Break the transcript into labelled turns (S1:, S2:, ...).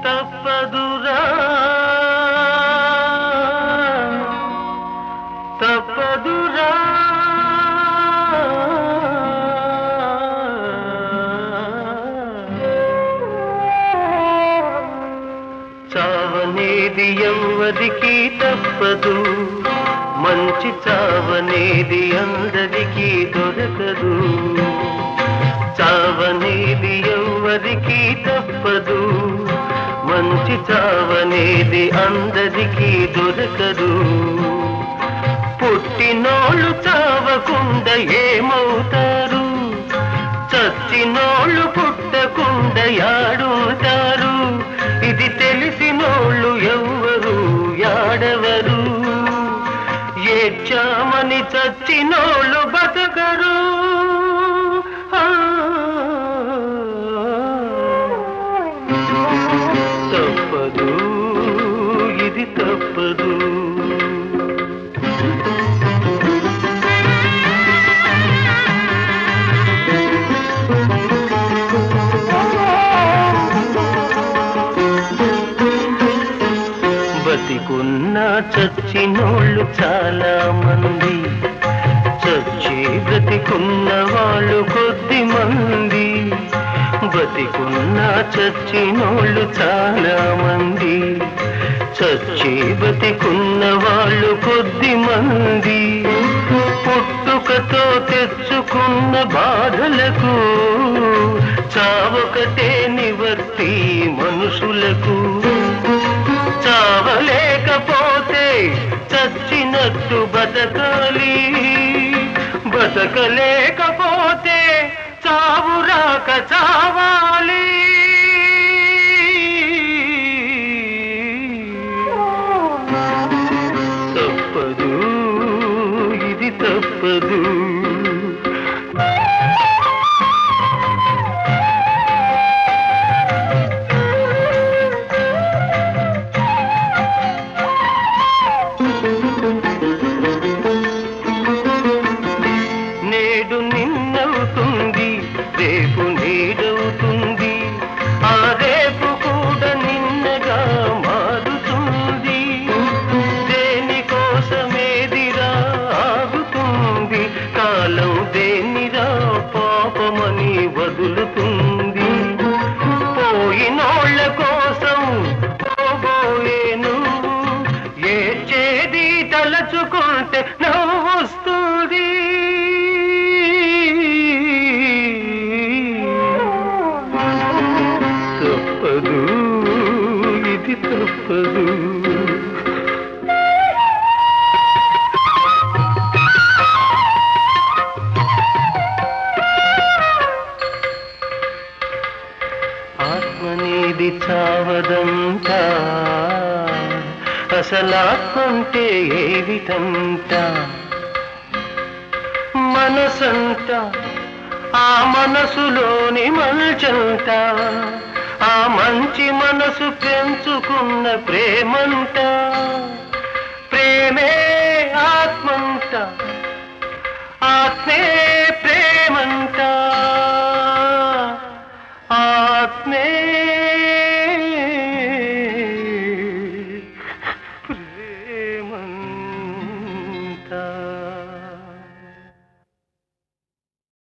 S1: తప్పదురా తప్పదురా చావనేది ఎవ్వరికి తప్పదు మంచి చావనేది అందరికీ దొరకదు చావనేది ఎవ్వరికి తప్పదు మంచి చావనేది అందరికీ దొరకదు పుట్టినోళ్ళు చావకుండా ఏమవుతారు చచ్చినోళ్ళు పుట్టకుండా యాడుంటారు ఇది తెలిసినోళ్ళు ఎవ్వరు యాడవరు ఏడ్చామని చచ్చినోళ్ళు బతకరు ఆ. తప్పదు ఇది తప్పదు బతికున్న చచ్చినోళ్ళు చాలా మంది చచ్చి బ్రతికున్న వాళ్ళు కొద్ది మంది బతికున్న చచ్చినోళ్ళు చాలా మంది చచ్చి బతికున్న వాళ్ళు కొద్ది మంది పుట్టుకతో తెచ్చుకున్న బాధలకు చావొకటే నివర్తి మనుషులకు చావలేకపోతే చచ్చినట్టు బతకాలి బతకలేకపోతే చావు రాక చావాలి తప్పదు ఇది తప్పదు నేడు నిన్నవుతుంది రేపు నేడవుతుంది ఆ రేపు కూడా నిన్నగా మారుతుంది దేనికోసమేదిరా ఆగుతుంది కాలం దేనిరా పాపమని వదులుతుంది పోయినోళ్ళ కోసం పోబోయేను ఏడ్చేది తలచుకుంటే నవ్వు వస్తుంది తప్పదు ఇది తప్పదు ఆత్మనేది చావదంట అసలాత్మంటే ఏవిటంట మనసంట ఆ మనసులోని మల్చంట ఆ మంచి మనసు పెంచుకున్న ప్రేమంట ప్రేమే ఆత్మంట ఆత్మే ప్రేమంట